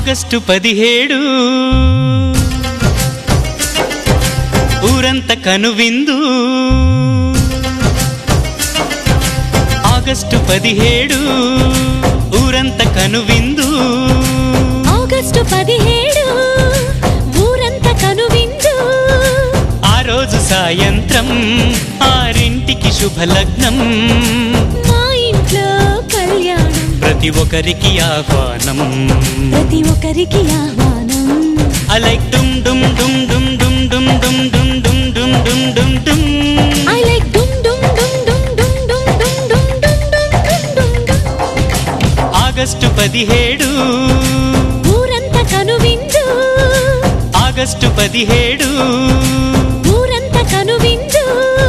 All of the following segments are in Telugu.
ఆగస్టు పదిహేడు ఊరంత కనువిందు ఆగస్టు పదిహేడు ఊరంత కనువిందు ఆగస్టు పదిహేడు ఊరంతా కనువిందు ఆ రోజు సాయంత్రం ఆరింటికి శుభలగ్నం మా ఇంట్లో కళ్యాణం ప్రతి ఒక్కరికి ఆహ్వానం ప్రతి ఒక్కరికి ఆహ్వానం I like dum dum dum dum dum dum dum dum dum dum dum dum dum I like డుమ్ డుమ్ డుమ్ డుమ్ డుమ్ డుమ్ డుమ్ డుమ్ డుమ్ డుమ్ డుమ్ డుమ్ ఆగస్టు పదిహేడు ఊరంతా కనువిందు ఆగస్టు పదిహేడు ఊరంతా కనువిందు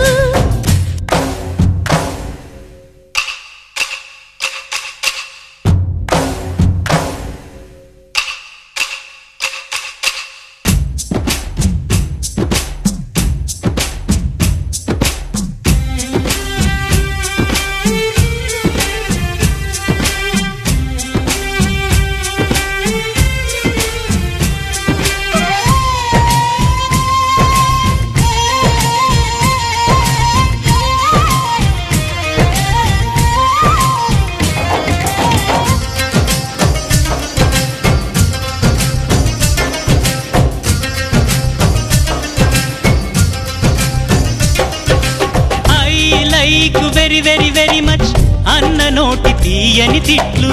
I like very very very much అన్న నోటి తీయని తిట్లు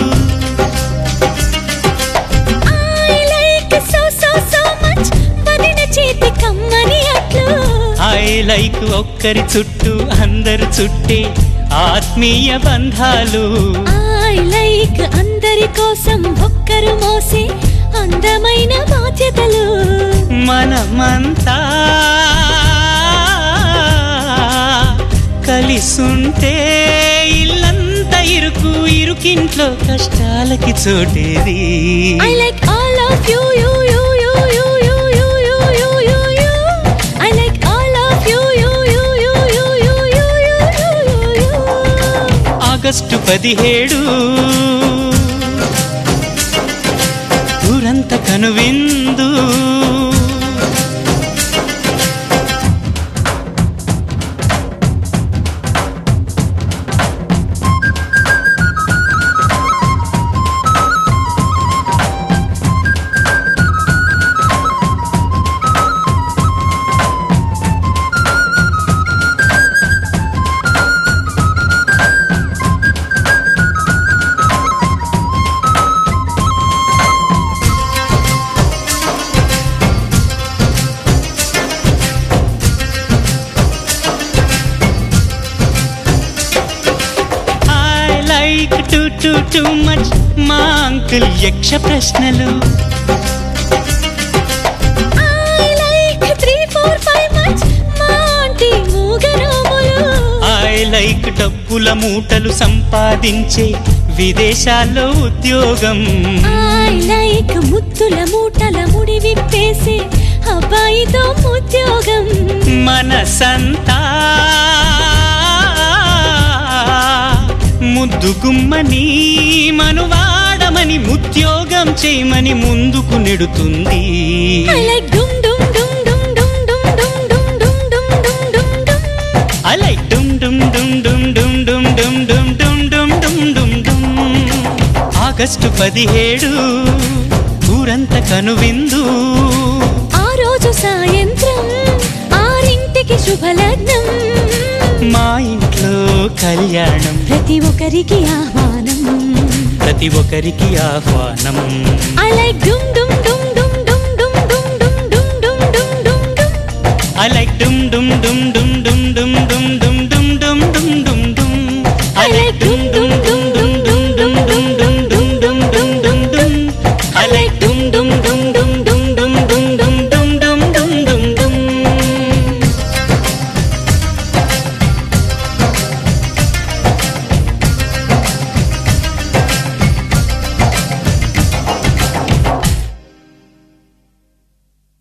I like so so so much వదిన చేతి కమ్మని అట్లు ఐ లైక్ ఒక్కరి చుట్టూ అందరు చుట్టే ఆత్మీయ బంధాలు ఐ లైక్ అందరి కోసం ఒక్కరు మోసే అందమైన బాధ్యతలు మనమంతా కలిసుంటే ఇల్లంతా ఇరుకు ఇరుకింట్లో కష్టాలకి చోటేది I like all of you you you you you you you you you you you I like all of you you you you you you you you you you August పదిహేడు ఊరంత కనువిందు I like too too too much మా అంకుల్ యక్ష ప్రశ్నలు ఐ లైక్ 3 4 5 మచ్ మా ఆంటీ మూగనోములు ఐ లైక్ డబ్బుల మూటలు సంపాదించే విదేశాల్లో ఉద్యోగం ఐ లైక్ ముత్తుల మూటల ముడి విప్పేసి అబ్బాయితో ఉద్యోగం మనసంతా ముద్దు గుమ్మని మనువాడమని ఉద్యోగం చేయమని ముందుకు నెడుతుంది ఐ లైక్ డుమ్ డుమ్ డుమ్ డుమ్ డుమ్ డుమ్ డుమ్ డుమ్ డుమ్ డుమ్ డుమ్ డుమ్ డుమ్ I like dum dum dum dum dum dum dum dum dum dum dum dum dum August పదిహేడు ఊరంత కనువిందు ఆ రోజు సాయంత్రం ఆరింటికి శుభలగ్నం మా ఇంట్లో కళ్యాణం ప్రతి ఒక్కరికి ఆహ్వానం ప్రతి ఒక్కరికి ఆహ్వానం ఐ లైక్ డుమ్ డుమ్ డుమ్ డుమ్ డుమ్ డుమ్ డుమ్ డుమ్ డుమ్ డుమ్ డుమ్ డుమ్ డుమ్ I like dum dum dum dum dum dum dum dum